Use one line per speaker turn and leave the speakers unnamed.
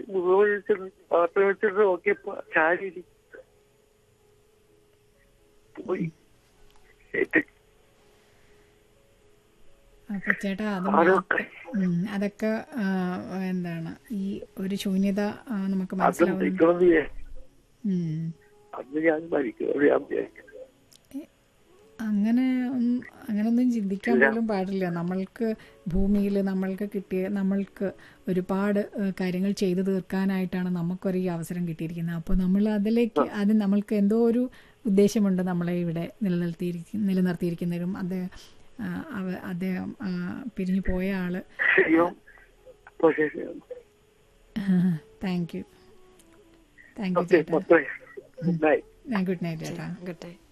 മുഖം വെച്ചിട്ട് പാത്രം വെച്ചിട്ട് നോക്കിയപ്പോ ചാരി പോയി ഏറ്റ്
അപ്പൊ ചേട്ടാ അത്
അതൊക്കെ
ഉം, അതൊക്കെ ആ, എന്താണ് ഈ ഒരു ശൂന്യത ആ, നമുക്ക്
അത്
മനസ്സിലാവുന്നു
മരിക്കണമെന്ന് വിചാരിച്ചു
ഉം.
അന്ന് ഞാൻ മരിക്കണമെന്ന് ഞാൻ വിചാരിച്ചു
അങ്ങനെ ഒന്നും- അങ്ങനൊന്നും ചിന്തിക്കാൻ പോലും പാടില്ല നമ്മൾക്ക് ഭൂമിയിൽ നമ്മൾക്ക് കിട്ടിയ നമ്മൾക്ക് ഒരുപാട് ഏഹ്, കാര്യങ്ങൾ ചെയ്തു തീർക്കാനായിട്ടാണ് നമുക്കൊരു ഈ അവസരം കിട്ടിയിരിക്കുന്നത് അപ്പോൾ നമ്മൾ അതിലേക്ക് അത് നമ്മൾക്ക് എന്തോ ഒരു ഉദ്ദേശമുണ്ട് നമ്മളെ ഇവിടെ നിലനിർത്തിയിരിക്കും നിലനിർത്തിയിരിക്കുന്നതിനും അദ്ദേഹം ആ, അവ- അദ്ദേഹം ആ, പിരിഞ്ഞു പോയ ആള്
അയ്യോ അപ്പൊ ശരി
thank you thank you
okay
ചേട്ടാ
മൊത്തം ഗുഡ് നൈറ്റ്
ഗുഡ് നൈറ്റ് ചേട്ടാ
ഗുഡ് നൈറ്റ്